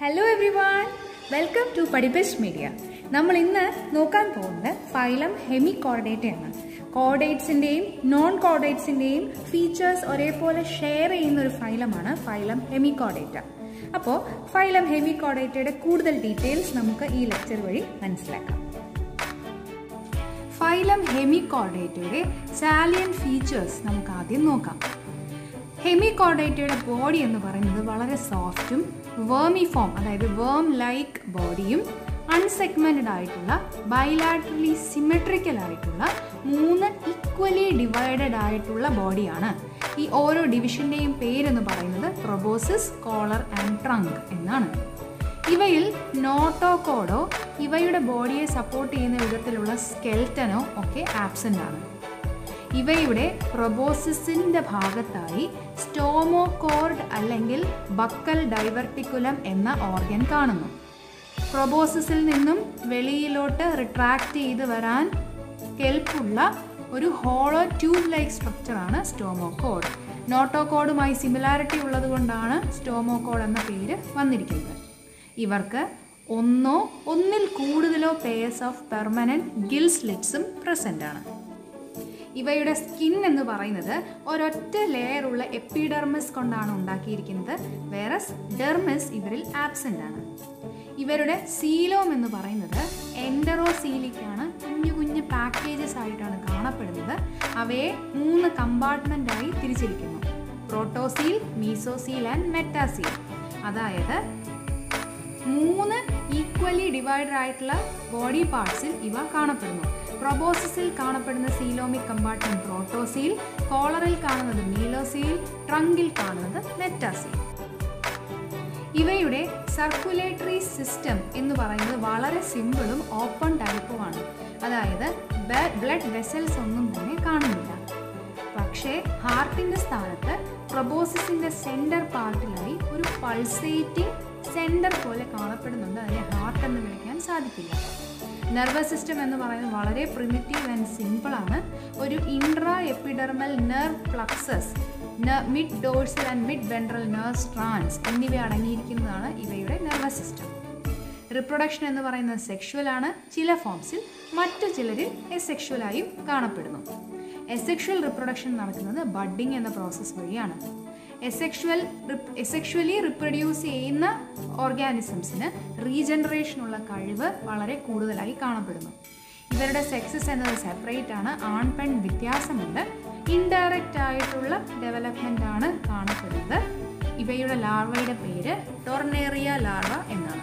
hello everyone welcome to Padippis media നമ്മൾ ഇന്ന് നോക്കാൻ പോകുന്നത് ഫൈലം ഹെമി കോർഡേറ്റയാണ് കോർഡേറ്റ്സിൻ്റെയും നോൺ കോർഡേറ്റ്സിൻ്റെയും ഫീച്ചേഴ്സ് ഒരേപോലെ ഷെയർ ചെയ്യുന്ന ഒരു ഫൈലമാണ് ഫൈലം ഹെമി കോർഡേറ്റ അപ്പോൾ ഫൈലം ഹെമി കോർഡേറ്റയുടെ കൂടുതൽ ഡീറ്റെയിൽസ് നമുക്ക് ഈ ലെക്ചർ വഴി മനസ്സിലാക്കാം ഫൈലം ഹെമി കോർഡേറ്റയുടെ സാലിയൻ ഫീച്ചേഴ്സ് നമുക്ക് ആദ്യം നോക്കാം ഹെമി കോർഡേറ്റയുടെ ബോഡി എന്ന് പറയുന്നത് വളരെ സോഫ്റ്റും വേമി ഫോം അതായത് വേം ലൈക്ക് ബോഡിയും അൺസെഗ്മെൻറ്റഡ് ആയിട്ടുള്ള ബൈലാറ്ററലി സിമെട്രിക്കൽ ആയിട്ടുള്ള മൂന്ന് ഈക്വലി ഡിവൈഡഡ് ആയിട്ടുള്ള ബോഡിയാണ് ഈ ഓരോ ഡിവിഷൻ്റെയും പേരെന്ന് പറയുന്നത് പ്രൊബോസിസ് കോളർ ആൻഡ് ട്രങ്ക് എന്നാണ് ഇവയിൽ നോട്ടോകോഡോ ഇവയുടെ ബോഡിയെ സപ്പോർട്ട് ചെയ്യുന്ന വിധത്തിലുള്ള സ്കെൽറ്റനോ ഒക്കെ ആബ്സെൻ്റ് ആണ് ഇവയുടെ പ്രൊബോസിസിൻ്റെ ഭാഗത്തായി സ്റ്റോമോകോർഡ് അല്ലെങ്കിൽ ബക്കൽ ഡൈവർട്ടിക്കുലം എന്ന ഓർഗൻ കാണുന്നു പ്രൊബോസിസിൽ നിന്നും വെളിയിലോട്ട് റിട്രാക്ട് ചെയ്ത് വരാൻ കെൽപ്പുള്ള ഒരു ഹോളോ ട്യൂബ് ലൈക്ക് സ്ട്രക്ചറാണ് സ്റ്റോമോകോഡ് നോട്ടോകോഡുമായി സിമിലാരിറ്റി ഉള്ളതുകൊണ്ടാണ് സ്റ്റോമോകോഡ് എന്ന പേര് വന്നിരിക്കുന്നത് ഇവർക്ക് ഒന്നോ ഒന്നിൽ കൂടുതലോ പേയേഴ്സ് ഓഫ് പെർമനൻറ്റ് ഗിൽ സ്ലിറ്റ്സും പ്രസൻ്റ് ആണ് ഇവയുടെ സ്കിൻ എന്ന് പറയുന്നത് ഒരൊറ്റ ലെയറുള്ള എപ്പിഡെർമിസ് കൊണ്ടാണ് ഉണ്ടാക്കിയിരിക്കുന്നത് വേറെ ഡെർമിസ് ഇവരിൽ ആബ്സെൻ്റ് ആണ് ഇവരുടെ സീലോം എന്ന് പറയുന്നത് എൻഡറോസീലിക്കാണ് കുഞ്ഞു കുഞ്ഞു പാക്കേജസ് ആയിട്ടാണ് കാണപ്പെടുന്നത് അവയെ മൂന്ന് കമ്പാർട്ട്മെൻ്റായി തിരിച്ചിരിക്കുന്നു പ്രോട്ടോസീൽ മീസോസീൽ ആൻഡ് മെറ്റാസീൽ അതായത് മൂന്ന് ഈക്വലി ഡിവൈഡഡ് ആയിട്ടുള്ള ബോഡി പാർട്സിൽ ഇവ കാണപ്പെടുന്നു പ്രൊബോസിസിൽ കാണപ്പെടുന്ന സീലോമിക് കമ്പാർട്ട്മെന്റ് പ്രോട്ടോസീൽ കോളറിൽ കാണുന്നത് മീലോസീൽ ട്രങ്കിൽ കാണുന്നത് മെറ്റാസീൽ ഇവയുടെ സർക്കുലേറ്ററി സിസ്റ്റം എന്ന് പറയുന്നത് വളരെ സിമ്പിളും ഓപ്പൺ ടൈപ്പുമാണ് അതായത് ബ്ലഡ് വെസൽസ് ഒന്നും തന്നെ കാണുന്നില്ല പക്ഷേ ഹാർട്ടിൻ്റെ സ്ഥാനത്ത് പ്രൊബോസിസിൻ്റെ സെൻറ്റർ പാർട്ടിലായി ഒരു പൾസേറ്റിംഗ് സെൻറ്റർ പോലെ കാണപ്പെടുന്നുണ്ട് അതിനെ ഹാർട്ട് എന്ന് വിളിക്കാൻ സാധിക്കില്ല നെർവസ് സിസ്റ്റം എന്ന് പറയുന്നത് വളരെ പ്രിമിറ്റീവ് ആൻഡ് സിമ്പിളാണ് ഒരു intra epidermal nerve plexus mid dorsal and mid ventral nerve strands എന്നിവ അടങ്ങിയിരിക്കുന്നതാണ് ഇവയുടെ നെർവസ് സിസ്റ്റം റിപ്രൊഡക്ഷൻ എന്ന് പറയുന്നത് സെക്ഷുവലാണ് ചില ഫോംസിൽ മറ്റു ചിലരിൽ എസെക്ഷുവലായും കാണപ്പെടുന്നു എസെക്ഷുവൽ റിപ്രൊഡക്ഷൻ നടക്കുന്നത് ബഡ്ഡിംഗ് എന്ന പ്രോസസ്സ് വഴിയാണ് എസെക്ഷുവൽ എസെക്ഷുവലി റിപ്രൊഡ്യൂസ് ചെയ്യുന്ന ഓർഗാനിസംസിന് റീജനറേഷനുള്ള കഴിവ് വളരെ കൂടുതലായി കാണപ്പെടുന്നു ഇവരുടെ സെക്സസ് എന്നത് സെപ്പറേറ്റ് ആണ് ആൺ പെൺ വ്യത്യാസമുണ്ട് ഇൻഡയറക്റ്റ് ആയിട്ടുള്ള ഡെവലപ്മെൻ്റ് ആണ് കാണപ്പെടുന്നത് ഇവയുടെ ലാർവയുടെ പേര് ടോർണേറിയ ലാർവ എന്നാണ്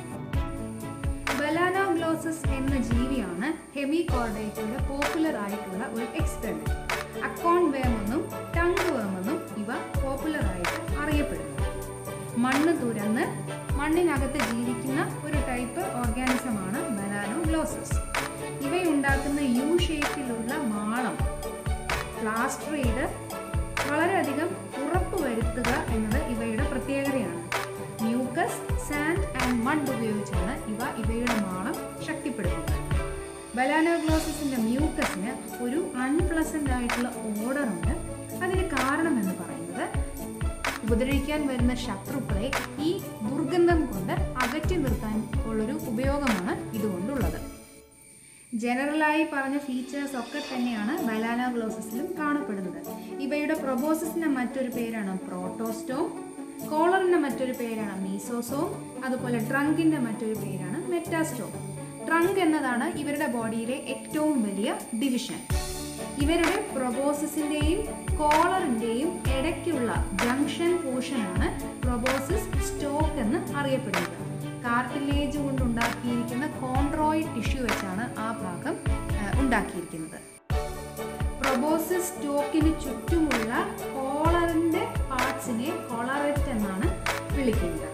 ബലാനോഗ്ലോസസ് എന്ന ജീവിയാണ് ഹെമി കോർഡേറ്റയുടെ പോപ്പുലർ ആയിട്ടുള്ള ഒരു എക്സ്പെരിമെൻറ്റ് അക്കോൺ വേമെന്നും ടങ് വേമെന്നും ഇവ പോപ്പുലറായിട്ട് അറിയപ്പെടുന്നു മണ്ണ് തുരന്ന് മണ്ണിനകത്ത് ജീവിക്കുന്ന ഒരു ടൈപ്പ് ഓർഗാനിസമാണ് ബലാനോഗ്ലോസസ് ഇവയുണ്ടാക്കുന്ന യു ഷേപ്പിലുള്ള മാളം പ്ലാസ്റ്റർ ചെയ്ത് വളരെയധികം ഉറപ്പ് വരുത്തുക എന്നത് ഇവയുടെ പ്രത്യേകതയാണ് മ്യൂക്കസ് സാൻഡ് ആൻഡ് മഡ് ഉപയോഗിച്ചാണ് ഇവ ഇവയുടെ മാളം ശക്തിപ്പെടുത്തുന്നത് ബലാനോഗ്ലോസിന്റെ മ്യൂക്കസിന് ഒരു അൺപ്ലസൻ്റ് ആയിട്ടുള്ള ഓർഡറുണ്ട് അതിന് കാരണം എന്ന് പറയുന്നത് ഉപദ്രവിക്കാൻ വരുന്ന ശത്രുക്കളെ ഈ ദുർഗന്ധം കൊണ്ട് അകറ്റി നിർത്താൻ ഉള്ളൊരു ഉപയോഗമാണ് ഇതുകൊണ്ടുള്ളത് ജനറലായി പറഞ്ഞ ഫീച്ചേഴ്സ് ഒക്കെ തന്നെയാണ് ബലാനോഗ്ലോസിസിലും കാണപ്പെടുന്നത് ഇവയുടെ പ്രൊബോസിസിന്റെ മറ്റൊരു പേരാണ് പ്രോട്ടോസ്റ്റോം കോളറിന്റെ മറ്റൊരു പേരാണ് മീസോസോം അതുപോലെ ട്രങ്കിന്റെ മറ്റൊരു പേരാണ് മെറ്റാസ്റ്റോം ട്രങ്ക് എന്നതാണ് ഇവരുടെ ബോഡിയിലെ ഏറ്റവും വലിയ ഡിവിഷൻ ഇവരുടെ പ്രൊബോസിസിൻ്റെയും കോളറിൻ്റെയും ഇടയ്ക്കുള്ള ജംഗ്ഷൻ പോർഷനാണ് പ്രൊബോസിസ് സ്റ്റോക്ക് എന്ന് അറിയപ്പെടുന്നത് കാർട്ടിലേജ് കൊണ്ടുണ്ടാക്കിയിരിക്കുന്ന കോൺട്രോയിഡ് ടിഷ്യൂ വെച്ചാണ് ആ ഭാഗം ഉണ്ടാക്കിയിരിക്കുന്നത് പ്രൊബോസിസ് സ്റ്റോക്കിന് ചുറ്റുമുള്ള കോളറിൻ്റെ പാർട്സിനെ കോളററ്റ് എന്നാണ് വിളിക്കുന്നത്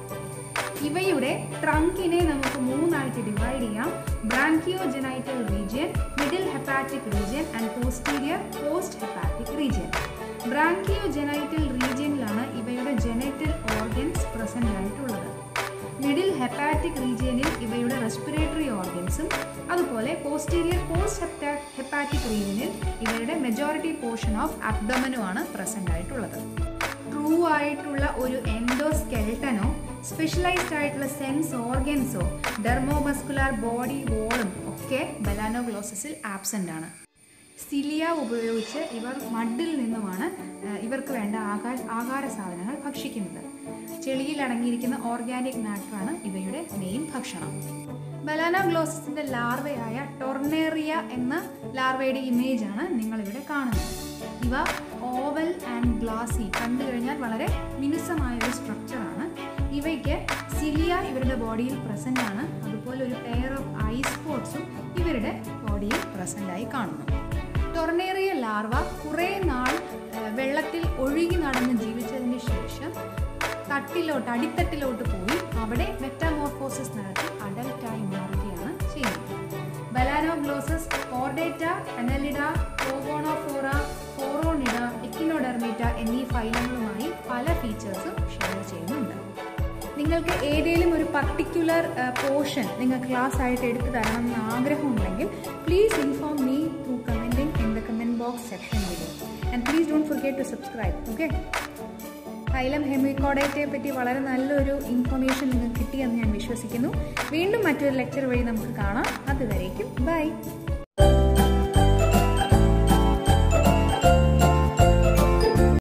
ഇവയുടെ ട്രങ്കിനെ നമുക്ക് മൂന്നായിട്ട് ഡിവൈഡ് ചെയ്യാം branchiogenital region middle hepatic region and posterior post hepatic region branchiogenital റീജിയനിലാണ് ഇവയുടെ ജനൈറ്റൽ ഓർഗൻസ് പ്രസൻ്റ് ആയിട്ടുള്ളത് മിഡിൽ ഹെപ്പാറ്റിക് റീജിയനിൽ ഇവയുടെ റെസ്പിറേറ്ററി ഓർഗൻസും അതുപോലെ പോസ്റ്റീരിയർ പോസ്റ്റ് ഹെപ്പാറ്റിക് റീജിയനിൽ ഇവയുടെ മെജോറിറ്റി പോർഷൻ ഓഫ് അബ്ഡമനുമാണ് പ്രസൻ്റ് ആയിട്ടുള്ളത് ട്രൂ ആയിട്ടുള്ള ഒരു എൻഡോസ്കെൽട്ടനോ സ്പെഷ്യലൈസ്ഡ് ആയിട്ടുള്ള സെൻസ് ഓർഗൻസോ ഡെർമോമസ്കുലാർ ബോഡി വോളും ഒക്കെ ബലാനോഗ്ലോസസിൽ ആബ്സെൻ്റ് ആണ് സിലിയ ഉപയോഗിച്ച് ഇവർ മഡിൽ നിന്നുമാണ് ആ, ഇവർക്ക് വേണ്ട ആകാ ആഹാര സാധനങ്ങൾ ഭക്ഷിക്കുന്നത് ചെളിയിൽ അടങ്ങിയിരിക്കുന്ന ഓർഗാനിക് മാറ്ററാണ് ഇവയുടെ മെയിൻ ഭക്ഷണം ബലാനോഗ്ലോസസിന്റെ ലാർവയായ ടൊർണേറിയ എന്ന ലാർവയുടെ ഇമേജ് ആണ് നിങ്ങളിവിടെ കാണുന്നത് ഇവ ഓവൽ ആൻഡ് ഗ്ലാസി കണ്ടു കഴിഞ്ഞാൽ വളരെ മിനുസമായ ഒരു സ്ട്രക്ചറാണ് ഇവയ്ക്ക് സിലിയ ഇവരുടെ ബോഡിയിൽ പ്രസൻ്റ് ആണ് അതുപോലെ ഒരു പെയർ ഓഫ് ഐ സ്പോട്സും ഇവരുടെ ബോഡിയിൽ പ്രസൻ്റ് ആയി കാണുന്നു ടൊർണേറിയ ലാർവ കുറേ നാൾ ആ, വെള്ളത്തിൽ ഒഴുകി നടന്ന് ജീവിച്ചതിന് ശേഷം തട്ടിലോട്ട് അടിത്തട്ടിലോട്ട് പോയി അവിടെ മെറ്റാമോർഫോസിസ് നടത്തി അഡൽട്ടായി മാറുകയാണ് ചെയ്യുന്നത് Balanoglossus Chordata Annelida Pogonophora Phoronida Echinodermata എന്നീ ഫൈലങ്ങളുമായി പല ഫീച്ചേഴ്സും ഷെയർ ചെയ്യുന്നുണ്ട് നിങ്ങൾക്ക് ഏതെങ്കിലും ഒരു പർട്ടിക്കുലർ പോർഷൻ നിങ്ങൾ ക്ലാസ് ആയിട്ട് എടുത്തു തരണം എന്ന് ആഗ്രഹമുണ്ടെങ്കിൽ please inform me through commenting in the comment box section video and please don't forget to subscribe okay phylum ഹെമിക്കോഡേറ്റയെ പറ്റി വളരെ നല്ലൊരു ഇൻഫർമേഷൻ നിങ്ങൾക്ക് കിട്ടിയെന്ന് ഞാൻ വിശ്വസിക്കുന്നു വീണ്ടും മറ്റൊരു ലെക്ചർ വഴി നമുക്ക് കാണാം അതുവരേക്കും ബൈ